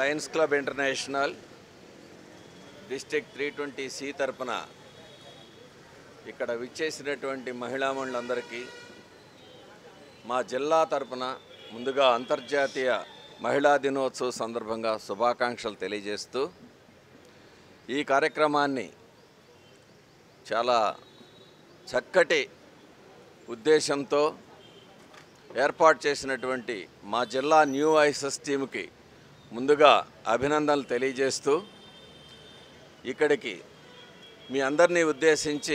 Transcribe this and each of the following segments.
Lions Club International district three twenty C తరపున ఇక్కడ విచ్చేసినటువంటి మహిళామణులందరికీ మా జిల్లా తరపున ముందుగా అంతర్జాతీయ మహిళా దినోత్సవ సందర్భంగా శుభాకాంక్షలు తెలియజేస్తూ ఈ కార్యక్రమాన్ని చాలా చక్కటి ఉద్దేశంతో ఏర్పాటు చేసినటువంటి మా జిల్లా న్యూ ఐసెస్ టీమ్కి ముందుగా అభినందనలు తెలియజేస్తూ ఇక్కడికి మీ అందరినీ ఉద్దేశించి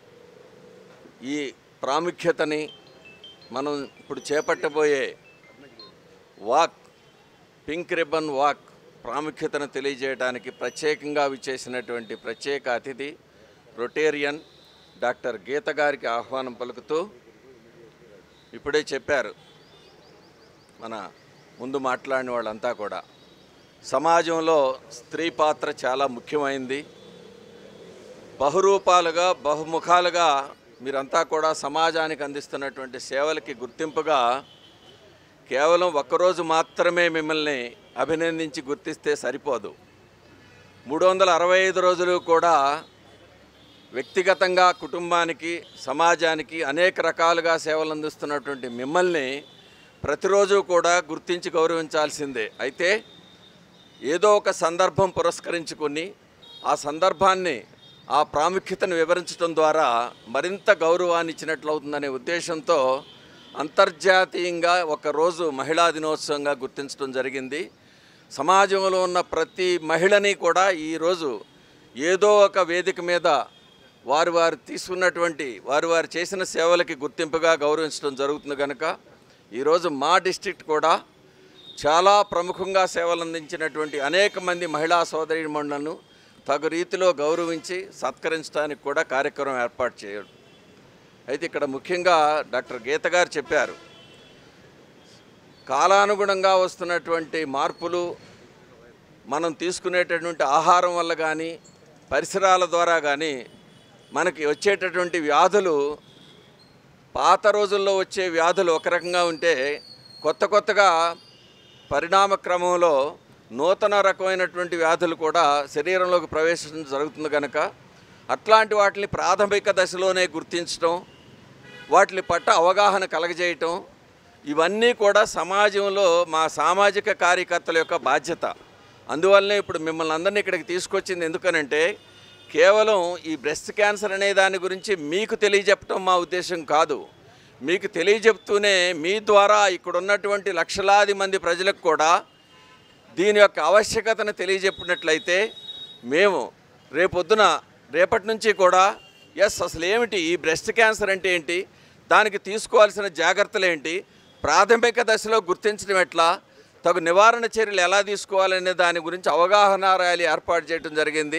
ఈ ప్రాముఖ్యతని మనం ఇప్పుడు చేపట్టబోయే వాక్ పింక్ రిబ్బన్ వాక్ ప్రాముఖ్యతను తెలియజేయడానికి ప్రత్యేకంగా విచ్చేసినటువంటి ప్రత్యేక అతిథి రొటేరియన్ డాక్టర్ గీత గారికి ఆహ్వానం పలుకుతూ ఇప్పుడే చెప్పారు మన ముందు మాట్లాడిన వాళ్ళంతా కూడా సమాజంలో స్త్రీ పాత్ర చాలా ముఖ్యమైంది బహురూపాలుగా బహుముఖాలుగా మీరంతా కూడా సమాజానికి అందిస్తున్నటువంటి సేవలకి గుర్తింపుగా కేవలం ఒక్కరోజు మాత్రమే మిమ్మల్ని అభినందించి గుర్తిస్తే సరిపోదు మూడు వందల అరవై ఐదు రోజులు కూడా వ్యక్తిగతంగా కుటుంబానికి సమాజానికి అనేక రకాలుగా సేవలు అందిస్తున్నటువంటి మిమ్మల్ని ప్రతిరోజు కూడా గుర్తించి గౌరవించాల్సిందే అయితే ఏదో ఒక సందర్భం పురస్కరించుకొని ఆ సందర్భాన్ని ఆ ప్రాముఖ్యతను వివరించడం ద్వారా మరింత గౌరవాన్ని ఇచ్చినట్లవుతుందనే ఉద్దేశంతో అంతర్జాతీయంగా ఒకరోజు మహిళా దినోత్సవంగా గుర్తించడం జరిగింది సమాజంలో ఉన్న ప్రతి మహిళని కూడా ఈరోజు ఏదో ఒక వేదిక మీద వారు వారు తీసుకున్నటువంటి వారు వారు చేసిన సేవలకి గుర్తింపుగా గౌరవించడం జరుగుతుంది కనుక ఈరోజు మా డిస్ట్రిక్ట్ కూడా చాలా ప్రముఖంగా సేవలు అందించినటువంటి అనేక మంది మహిళా సోదరీమణులను తగు రీతిలో గౌరవించి సత్కరించడానికి కూడా కార్యక్రమం ఏర్పాటు చేయడం అయితే ఇక్కడ ముఖ్యంగా డాక్టర్ గీత గారు చెప్పారు కాలానుగుణంగా వస్తున్నటువంటి మార్పులు మనం తీసుకునేటటువంటి ఆహారం వల్ల కానీ పరిసరాల ద్వారా కానీ మనకి వచ్చేటటువంటి వ్యాధులు పాత రోజుల్లో వచ్చే వ్యాధులు ఒక రకంగా ఉంటే కొత్త కొత్తగా పరిణామ క్రమంలో నూతన రకమైనటువంటి వ్యాధులు కూడా శరీరంలోకి ప్రవేశించడం జరుగుతుంది కనుక అట్లాంటి వాటిని ప్రాథమిక దశలోనే గుర్తించడం వాటి పట్ల అవగాహన కలగజేయటం ఇవన్నీ కూడా సమాజంలో మా సామాజిక కార్యకర్తల యొక్క బాధ్యత అందువల్లనే ఇప్పుడు మిమ్మల్ని అందరినీ ఇక్కడికి తీసుకొచ్చింది ఎందుకనంటే కేవలం ఈ బ్రెస్ట్ క్యాన్సర్ అనే దాని గురించి మీకు తెలియజెప్పటం మా ఉద్దేశం కాదు మీకు తెలియజెప్తూనే మీ ద్వారా ఇక్కడ ఉన్నటువంటి లక్షలాది మంది ప్రజలకు కూడా దీని యొక్క ఆవశ్యకతను తెలియజెప్పినట్లయితే మేము రేపొద్దున రేపటి నుంచి కూడా ఎస్ అసలు ఏమిటి ఈ బ్రెస్ట్ క్యాన్సర్ అంటే ఏంటి దానికి తీసుకోవాల్సిన జాగ్రత్తలు ఏంటి ప్రాథమిక దశలో గుర్తించడం ఎట్లా తగు నివారణ చర్యలు ఎలా తీసుకోవాలనే దాని గురించి అవగాహన ర్యాలీ ఏర్పాటు చేయడం జరిగింది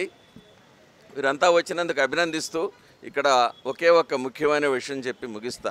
వీరంతా వచ్చినందుకు అభినందిస్తూ ఇక్కడ ఒకే ఒక ముఖ్యమైన విషయం చెప్పి ముగిస్తా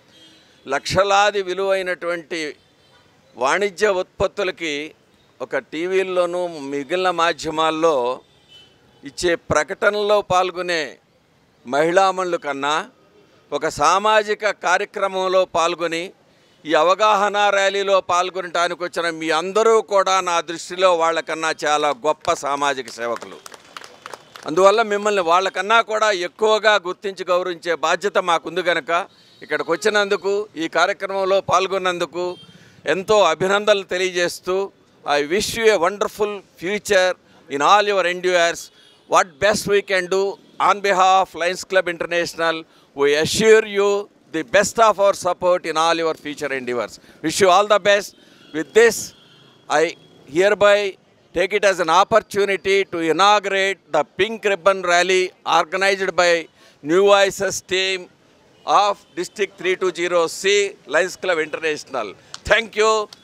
లక్షలాది విలువైనటువంటి వాణిజ్య ఉత్పత్తులకి ఒక టీవీల్లోనూ మిగిలిన మాధ్యమాల్లో ఇచ్చే ప్రకటనలో పాల్గొనే మహిళామణుల కన్నా ఒక సామాజిక కార్యక్రమంలో పాల్గొని ఈ అవగాహన ర్యాలీలో పాల్గొనడానికి వచ్చిన మీ అందరూ కూడా నా దృష్టిలో వాళ్ళకన్నా చాలా గొప్ప సామాజిక సేవకులు అందువల్ల మిమ్మల్ని వాళ్ళకన్నా కూడా ఎక్కువగా గుర్తించి గౌరవించే బాధ్యత మాకుంది కనుక ఇక్కడికి వచ్చినందుకు ఈ కార్యక్రమంలో పాల్గొన్నందుకు ఎంతో అభినందనలు తెలియజేస్తూ I wish you a wonderful future in all your endeavours what best we can do on behalf Lions Club International we assure you the best of our support in all your future endeavours wish you all the best with this I hereby take it as an opportunity to inaugurate the Pink Ribbon Rally organized by New Voices team of District 320C Lions Club International. Thank you.